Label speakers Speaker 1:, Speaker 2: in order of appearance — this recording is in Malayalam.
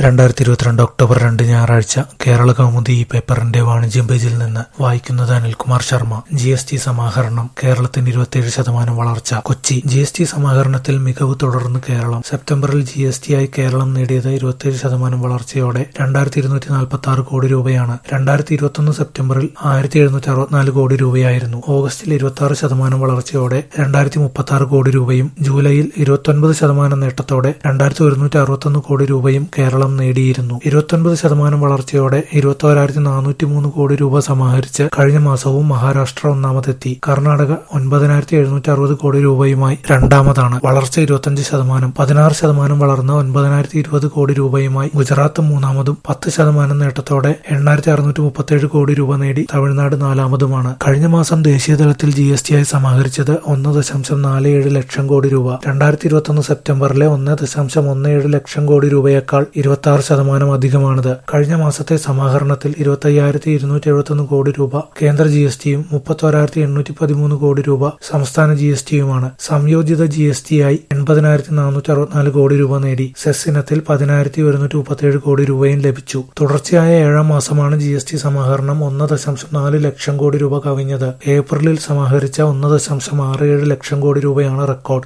Speaker 1: രണ്ടായിരത്തി ഇരുപത്തിരണ്ട് ഒക്ടോബർ രണ്ട് ഞായറാഴ്ച കേരള കൗമുദി ഈ പേപ്പറിന്റെ വാണിജ്യം പേജിൽ നിന്ന് വായിക്കുന്നത് Anilkumar Sharma G S T സമാഹരണം കേരളത്തിന് ഇരുപത്തിയേഴ് ശതമാനം വളർച്ച കൊച്ചി ജി എസ് ടി സമാഹരണത്തിൽ മികവ് തുടർന്ന് കേരളം സെപ്റ്റംബറിൽ ജി എസ് ടി ആയി കേരളം നേടിയത് ഇരുപത്തിയേഴ് ശതമാനം വളർച്ചയോടെ രണ്ടായിരത്തി ഇരുന്നൂറ്റി നാൽപ്പത്തി ആറ് കോടി രൂപയാണ് രണ്ടായിരത്തി ഇരുപത്തൊന്ന് സെപ്റ്റംബറിൽ ആയിരത്തി എഴുന്നൂറ്റി അറുപത്തിനാല് കോടി രൂപയായിരുന്നു ഓഗസ്റ്റിൽ ഇരുപത്തി ആറ് ശതമാനം വളർച്ചയോടെ രണ്ടായിരത്തി മുപ്പത്തി ആറ് കോടി രൂപയും ജൂലൈയിൽ ഇരുപത്തൊൻപത് ശതമാനം നേട്ടത്തോടെ രണ്ടായിരത്തി ഒരുന്നൂറ്റി അറുപത്തൊന്ന് കോടി രൂപയും കേരളം നേടിയിരുന്നു ഇരുപത്തൊൻപത് ശതമാനം വളർച്ചയോടെ ഇരുപത്തോരായിരത്തി നാനൂറ്റി മൂന്ന് കോടി രൂപ സമാഹരിച്ച് കഴിഞ്ഞ മാസവും മഹാരാഷ്ട്ര ഒന്നാമതെത്തി കർണാടക ഒൻപതിനായിരത്തി എഴുന്നൂറ്റി അറുപത് കോടി രൂപയുമായി രണ്ടാമതാണ് വളർച്ച ഇരുപത്തഞ്ച് ശതമാനം പതിനാറ് ശതമാനം വളർന്ന് ഒൻപതിനായിരത്തി ഇരുപത് കോടി രൂപയുമായി ഗുജറാത്ത് മൂന്നാമതും പത്ത് ശതമാനം നേട്ടത്തോടെ എണ്ണായിരത്തി അറുന്നൂറ്റി മുപ്പത്തേഴ് കോടി രൂപ നേടി തമിഴ്നാട് നാലാമതുമാണ് കഴിഞ്ഞ മാസം ദേശീയ തലത്തിൽ ജി എസ് ടി ആയി സമാഹരിച്ചത് ഒന്ന് ദശാംശം നാല് ഏഴ് ലക്ഷം കോടി രൂപ രണ്ടായിരത്തി ഇരുപത്തൊന്ന് സെപ്റ്റംബറിലെ ഒന്ന് ദശാംശം ഒന്ന് ഏഴ് ലക്ഷം കോടി രൂപയേക്കാൾ ഇരുപത്തി ആറ് ശതമാനം അധികമാണിത് കഴിഞ്ഞ മാസത്തെ സമാഹരണത്തിൽ ഇരുപത്തി അയ്യായിരത്തി ഇരുന്നൂറ്റി എഴുപത്തൊന്ന് കോടി രൂപ കേന്ദ്ര ജി എസ് ടിയും മുപ്പത്തോരായിരത്തി എണ്ണൂറ്റി പതിമൂന്ന് കോടി രൂപ സംസ്ഥാന ജി എസ് ടിയുമാണ് സംയോജിത ജി എസ് ടി ആയി എൺപതിനായിരത്തി നാനൂറ്റി അറുപത്തിനാല് കോടി രൂപ നേടി സെസ് ഇനത്തിൽ പതിനായിരത്തി ഒരുന്നൂറ്റി മുപ്പത്തിയേഴ് കോടി രൂപയും ലഭിച്ചു തുടർച്ചയായ ഏഴാം മാസമാണ് ജി എസ് ടി സമാഹരണം ഒന്ന് ദശാംശം നാല് ലക്ഷം കോടി രൂപ കവിഞ്ഞത് ഏപ്രിലിൽ സമാഹരിച്ച ഒന്ന് ദശാംശം ആറ് ഏഴ് ലക്ഷം കോടി രൂപയാണ് റെക്കോർഡ്